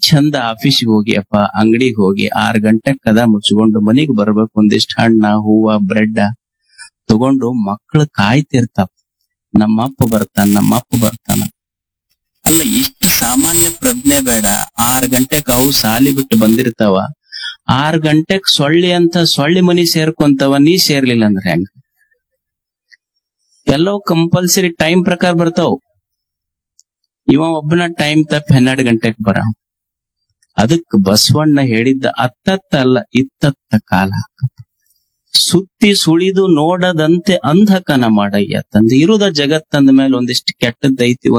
ಚಂದ ಆಫೀಸಿಗೆ ಹೋಗಿ ಅಪ್ಪ ಅಂಗಡಿಗೆ ಹೋಗಿ ಆರ್ ಗಂಟೆ ಕದ ಮುಚ್ಕೊಂಡು ಮನಿಗ್ ಬರ್ಬೇಕು ಒಂದಿಷ್ಟು ಹಣ್ಣ ಹೂವ ಬ್ರೆಡ್ ತಗೊಂಡು ಮಕ್ಕಳು ಕಾಯ್ತಿರ್ತಾವ ನಮ್ಮಪ್ಪ ಬರ್ತಾನ ನಮ್ಮಪ್ಪ ಬರ್ತಾನ ಅಲ್ಲ ಇಷ್ಟು ಸಾಮಾನ್ಯ ಪ್ರಜ್ಞೆ ಬೇಡ ಆರ್ ಗಂಟೆಕ್ ಅವು ಸಾಲಿ ಬಿಟ್ಟು ಬಂದಿರ್ತಾವ ಆರ್ ಗಂಟೆಕ್ ಸೊಳ್ಳಿ ಅಂತ ಸೊಳ್ಳಿ ಮನಿ ಸೇರ್ಕೊಂತವ ನೀ ಸೇರ್ಲಿಲ್ಲ ಅಂದ್ರೆ ಹೆಂಗ ಎಲ್ಲೋ ಕಂಪಲ್ಸರಿ ಟೈಮ್ ಪ್ರಕಾರ ಬರ್ತಾವ ಇವ ಒಬ್ಬನ ಟೈಮ್ ತಪ್ಪ ಹನ್ನೆರಡು ಗಂಟೆಗೆ ಬರ ಅದಕ್ ಬಸವಣ್ಣ ಹೇಳಿದ್ದ ಅತ್ತತ್ತ ಅಲ್ಲ ಇತ್ತತ್ತ ಕಾಲ ಸುತ್ತಿ ಸುಳಿದು ನೋಡದಂತೆ ಅಂಧಕನ ಮಾಡಯ್ಯ ತಂದೆ ಇರುದ ಜಗತ್ತಂದ ಮೇಲೆ ಒಂದಿಷ್ಟು ಕೆಟ್ಟದ್ದೈತಿ